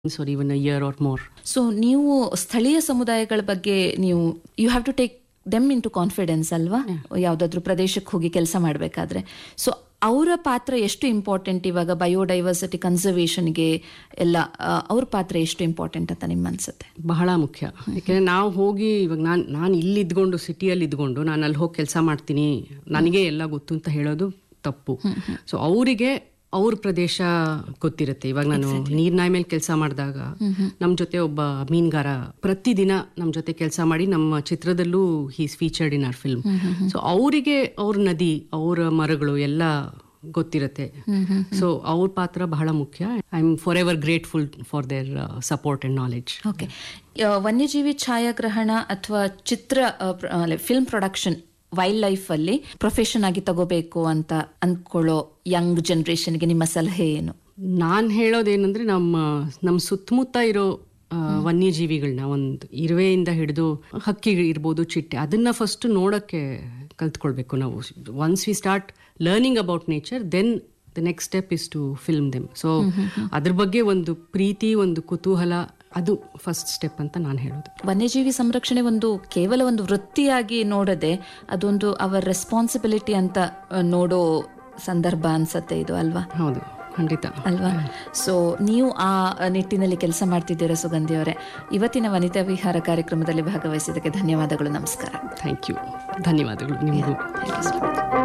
or even a year or more. So ನೀವು ಸ್ಥಳೀಯ ಸಮುದಾಯಗಳ ಬಗ್ಗೆ ನೀವು you have to take them into confidence ಅಲ್ವಾ ಯಾವುದಾದ್ರೂ ಪ್ರದೇಶಕ್ಕೆ ಹೋಗಿ ಕೆಲಸ ಮಾಡಬೇಕಾದ್ರೆ ಸೊ ಅವರ ಪಾತ್ರ ಎಷ್ಟು ಇಂಪಾರ್ಟೆಂಟ್ ಇವಾಗ ಬಯೋಡೈವರ್ಸಿಟಿ ಕನ್ಸರ್ವೇಷನ್ಗೆ ಎಲ್ಲ ಆ, ಅವ್ರ ಪಾತ್ರ ಎಷ್ಟು ಇಂಪಾರ್ಟೆಂಟ್ ಅಂತ ನಿಮ್ಮ ಅನ್ಸುತ್ತೆ ಬಹಳ ಮುಖ್ಯ ಯಾಕೆಂದ್ರೆ ನಾವು ಹೋಗಿ ಇವಾಗ ನಾನು ನಾನು ಇಲ್ಲಿ ಇದ್ಕೊಂಡು ಸಿಟಿಯಲ್ಲಿ ಇದ್ಕೊಂಡು ನಾನು ಅಲ್ಲಿ ಹೋಗಿ ಕೆಲಸ ಮಾಡ್ತೀನಿ ನನಗೆ ಎಲ್ಲ ಗೊತ್ತು ಅಂತ ಹೇಳೋದು ತಪ್ಪು ಸೊ ಅವರಿಗೆ ಅವ್ರ ಪ್ರದೇಶ ಗೊತ್ತಿರುತ್ತೆ ಇವಾಗ ನಾನು ನೀರ್ನಾಯಿ ಮೇಲೆ ಕೆಲಸ ಮಾಡಿದಾಗ ನಮ್ಮ ಜೊತೆ ಒಬ್ಬ ಮೀನುಗಾರ ಪ್ರತಿದಿನ ನಮ್ಮ ಜೊತೆ ಕೆಲಸ ಮಾಡಿ ನಮ್ಮ ಚಿತ್ರದಲ್ಲೂ he's featured in our film so ಅವರಿಗೆ ಅವ್ರ ನದಿ ಅವರ ಮರಗಳು ಎಲ್ಲ ಗೊತ್ತಿರುತ್ತೆ ಸೊ ಅವ್ರ ಪಾತ್ರ ಬಹಳ ಮುಖ್ಯ I am forever grateful for their support and knowledge okay ವನ್ಯಜೀವಿ ಛಾಯಾಗ್ರಹಣ ಅಥವಾ ಚಿತ್ರ ಫಿಲ್ಮ್ ಪ್ರೊಡಕ್ಷನ್ ವೈಲ್ಡ್ ಲೈಫ್ ಅಲ್ಲಿ ಪ್ರೊಫೆಷನ್ ಆಗಿ ತಗೋಬೇಕು ಅಂತ ಅನ್ಕೊಳ್ಳೋ ಯಂಗ್ ಜನರೇಷನ್ಗೆ ನಿಮ್ಮ ಸಲಹೆ ಏನು ನಾನು ಹೇಳೋದೇನಂದ್ರೆ ನಮ್ಮ ನಮ್ಮ ಸುತ್ತಮುತ್ತ ಇರೋ ಆ, ವನ್ಯಜೀವಿಗಳನ್ನ ಒಂದು ಇರುವೆಯಿಂದ ಹಿಡಿದು ಹಕ್ಕಿ ಇರ್ಬೋದು ಚಿಟ್ಟೆ ಅದನ್ನ ಫಸ್ಟ್ ನೋಡೋಕ್ಕೆ ಕಲ್ತ್ಕೊಳ್ಬೇಕು ನಾವು once we start learning about nature then the next step is to film them so ಅದ್ರ ಬಗ್ಗೆ ಒಂದು ಪ್ರೀತಿ ಒಂದು ಕುತೂಹಲ ಅದು ಫಸ್ಟ್ ಸ್ಟೆಪ್ ಅಂತ ನಾನು ಹೇಳೋದು ವನ್ಯಜೀವಿ ಸಂರಕ್ಷಣೆ ಒಂದು ಕೇವಲ ಒಂದು ವೃತ್ತಿಯಾಗಿ ನೋಡದೆ ಅದೊಂದು ಅವರ್ ರೆಸ್ಪಾನ್ಸಿಬಿಲಿಟಿ ಅಂತ ಆ, ನೋಡೋ ಸಂದರ್ಭ ಅನ್ಸತ್ತೆ ಇದು ಅಲ್ವಾ ಹೌದು ಖಂಡಿತ ಅಲ್ವಾ ಸೊ ನೀವು ಆ ನಿಟ್ಟಿನಲ್ಲಿ ಕೆಲಸ ಮಾಡ್ತಿದ್ದೀರಾ ಸುಗಂಧಿ ಅವರೇ ಇವತ್ತಿನ ವನಿತಾ ವಿಹಾರ ಕಾರ್ಯಕ್ರಮದಲ್ಲಿ ಭಾಗವಹಿಸಿದ್ದಕ್ಕೆ ಧನ್ಯವಾದಗಳು ನಮಸ್ಕಾರ ಥ್ಯಾಂಕ್ ಯು ಧನ್ಯವಾದಗಳು ನಿಮಗೂ Thank you so much.